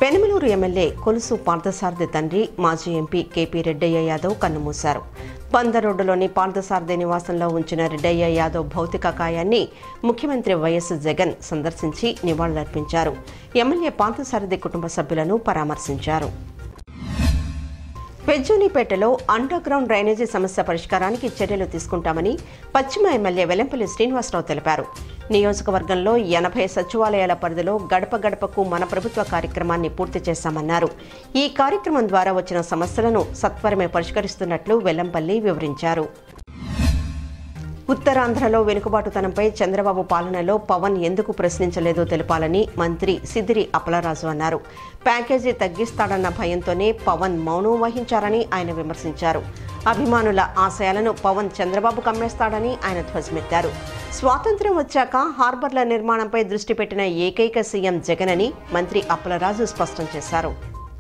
Penumaluru MLA Kolusu Parthasarathi తండ్రి మాజీ MP KP Reddaiah Yadav కన్నుమూశారు బందరోడ్డులోని పార్థసారథి నివాసంలో ఉంచిన రెడ్డయ్య యాదవ్ భౌతిక కాయాన్ని ముఖ్యమంత్రి వైఎస్ జగన్ సందర్శించి నివాళులర్పించారు ఎమ్మెల్యే పార్థసారథి కుటుంబ సభ్యులను పరామర్శించారు పెజ్జోనిపేటలో అండర్ గ్రౌండ్ డ్రైనేజీ సమస్య పరిష్కారానికి చర్యలు తీసుకుంటామని పశ్చిమ ఎమ్మెల్యే వెల్లంపల్లి శ్రీనివాసరావు తెలిపారు నియోజకవర్గంలో ఎనభై సచివాలయాల పరిధిలో గడప గడపకు మన ప్రభుత్వ కార్యక్రమాన్ని పూర్తి చేశామన్నారు ఈ కార్యక్రమం ద్వారా వచ్చిన సమస్యలను సత్వరమే పరిష్కరిస్తున్నట్లు వెల్లంపల్లి వివరించారు ఉత్తరాంధ్రలో వెనుకబాటుతనంపై చంద్రబాబు పాలనలో పవన్ ఎందుకు ప్రశ్నించలేదో తెలపాలని మంత్రి సిదిరి అప్పలరాజు అన్నారు ప్యాకేజీ తగ్గిస్తాడన్న భయంతోనే పవన్ మౌనం వహించారని ఆయన విమర్శించారు అభిమానుల ఆశయాలను పవన్ చంద్రబాబు కమ్మేస్తాడని ఆయన ధ్వజమెత్తారు స్వాతంత్ర్యం వచ్చాక హార్బర్ల నిర్మాణంపై దృష్టి పెట్టిన ఏకైక సీఎం జగన్ అని మంత్రి అప్పలరాజు స్పష్టం చేశారు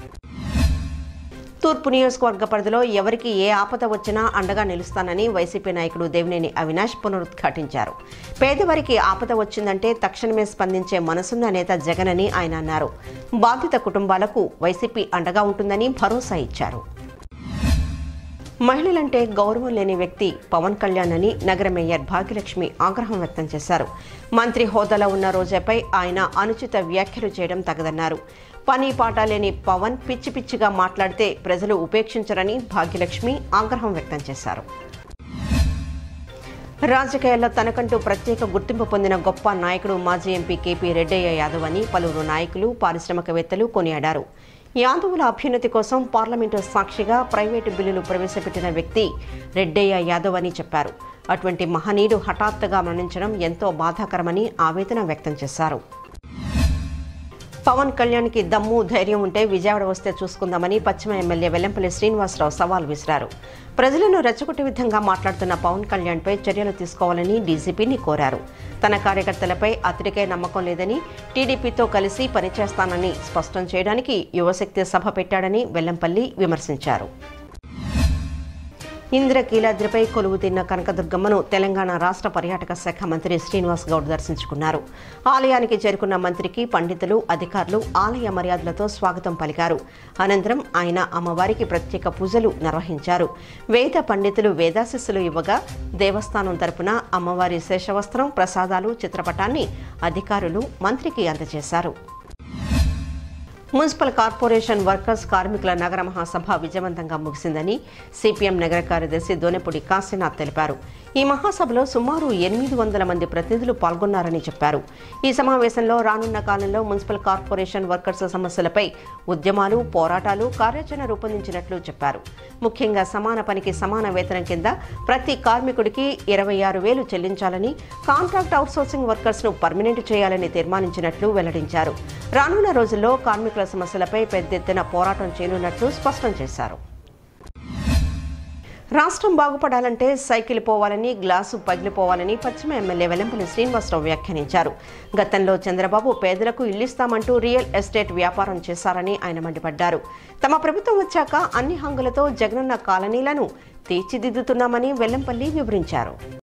తూర్పు నియోజకవర్గ పరిధిలో ఎవరికి ఏ ఆపద వచ్చినా అండగా నిలుస్తానని వైసీపీ నాయకుడు దేవినేని అవినాష్ పునరుద్ఘాటించారు పేదవారికి ఆపద వచ్చిందంటే తక్షణమే స్పందించే మనసున్న నేత జగన్ అని ఆయన అన్నారు బాధిత కుటుంబాలకు వైసీపీ అండగా ఉంటుందని భరోసా ఇచ్చారు మహిళలంటే గౌరవం లేని వ్యక్తి పవన్ కళ్యాణ్ అని నగర మేయర్ భాగ్యలక్ష్మి ఆగ్రహం వ్యక్తం చేశారు మంత్రి హోదాలో ఉన్న రోజాపై ఆయన అనుచిత వ్యాఖ్యలు చేయడం తగదన్నారు పని పాట లేని పవన్ పిచ్చి పిచ్చిగా మాట్లాడితే ప్రజలు ఉపేక్షించరని భాగ్యలక్ష్మి ఆగ్రహం వ్యక్తం చేశారు రాజకీయాల్లో తనకంటూ ప్రత్యేక గుర్తింపు పొందిన గొప్ప నాయకుడు మాజీ ఎంపీ కేపీ రెడ్డయ్య యాదవ్ అని పలువురు నాయకులు పారిశ్రామికవేత్తలు కొనియాడారు యాదవుల అభ్యున్నతి కోసం పార్లమెంటు సాక్షిగా ప్రైవేటు బిల్లులు ప్రవేశపెట్టిన వ్యక్తి రెడ్డయ్య యాదవ్ అని చెప్పారు అటువంటి మహనీయుడు హఠాత్తుగా మరణించడం ఎంతో బాధాకరమని ఆవేదన వ్యక్తం చేశారు పవన్ కళ్యాణ్కి దమ్ము ధైర్యం ఉంటే విజయవాడ వస్తే చూసుకుందామని పశ్చిమ ఎమ్మెల్యే వెల్లంపల్లి శ్రీనివాసరావు సవాల్ విసిరారు ప్రజలను రెచ్చగొట్టే విధంగా మాట్లాడుతున్న పవన్ కళ్యాణ్పై చర్యలు తీసుకోవాలని డీజీపీని కోరారు తన కార్యకర్తలపై అతడికే నమ్మకం లేదని టీడీపీతో కలిసి పనిచేస్తానని స్పష్టం చేయడానికి యువశక్తి సభ పెట్టాడని వెల్లంపల్లి విమర్శించారు ఇంద్రకీలాద్రిపై కొలువు తిన్న కనకదుర్గమ్మను తెలంగాణ రాష్ట్ర పర్యాటక శాఖ మంత్రి శ్రీనివాస్ గౌడ్ దర్శించుకున్నారు ఆలయానికి చేరుకున్న మంత్రికి పండితులు అధికారులు ఆలయ మర్యాదలతో స్వాగతం పలికారు అనంతరం ఆయన అమ్మవారికి ప్రత్యేక పూజలు నిర్వహించారు వేద పండితులు వేదాశిస్సులు ఇవ్వగా దేవస్థానం తరపున అమ్మవారి శేషవస్త్రం ప్రసాదాలు చిత్రపటాన్ని అధికారులు మంత్రికి అందజేశారు మున్సిపల్ కార్పొరేషన్ వర్కర్స్ కార్మికుల నగర మహాసభ విజయవంతంగా ముగిసిందని సిపిఎం నగర కార్యదర్శి దోనెపూడి కాశీనాథ్ తెలిపారు ఈ మహాసభలో సుమారు ఎనిమిది వందల మంది ప్రతినిధులు పాల్గొన్నారని చెప్పారు ఈ సమావేశంలో రానున్న కాలంలో మున్సిపల్ కార్పొరేషన్ వర్కర్స్ సమస్యలపై ఉద్యమాలు పోరాటాలు కార్యాచరణ రూపొందించినట్లు చెప్పారు ముఖ్యంగా సమాన పనికి సమాన వేతనం కింద ప్రతి కార్మికుడికి ఇరవై ఆరు వేలు చెల్లించాలని కాంట్రాక్ట్ అవుట్సోర్సింగ్ వర్కర్స్ను పర్మినెంట్ చేయాలని తీర్మానించినట్లు వెల్లడించారు రానున్న రోజుల్లో కార్మికుల సమస్యలపై పెద్ద ఎత్తున పోరాటం చేయనున్నట్లు స్పష్టం చేశారు రాష్ట్రం బాగుపడాలంటే సైకిల్ పోవాలని గ్లాసు పగిలిపోవాలని పశ్చిమ ఎమ్మెల్యే వెల్లంపల్లి శ్రీనివాసరావు వ్యాఖ్యానించారు గతంలో చంద్రబాబు పేదలకు ఇల్లిస్తామంటూ రియల్ ఎస్టేట్ వ్యాపారం చేశారని ఆయన మండిపడ్డారు తమ ప్రభుత్వం వచ్చాక అన్ని హంగులతో జగనన్న కాలనీలను తీర్చిదిద్దుతున్నామని వెల్లంపల్లి వివరించారు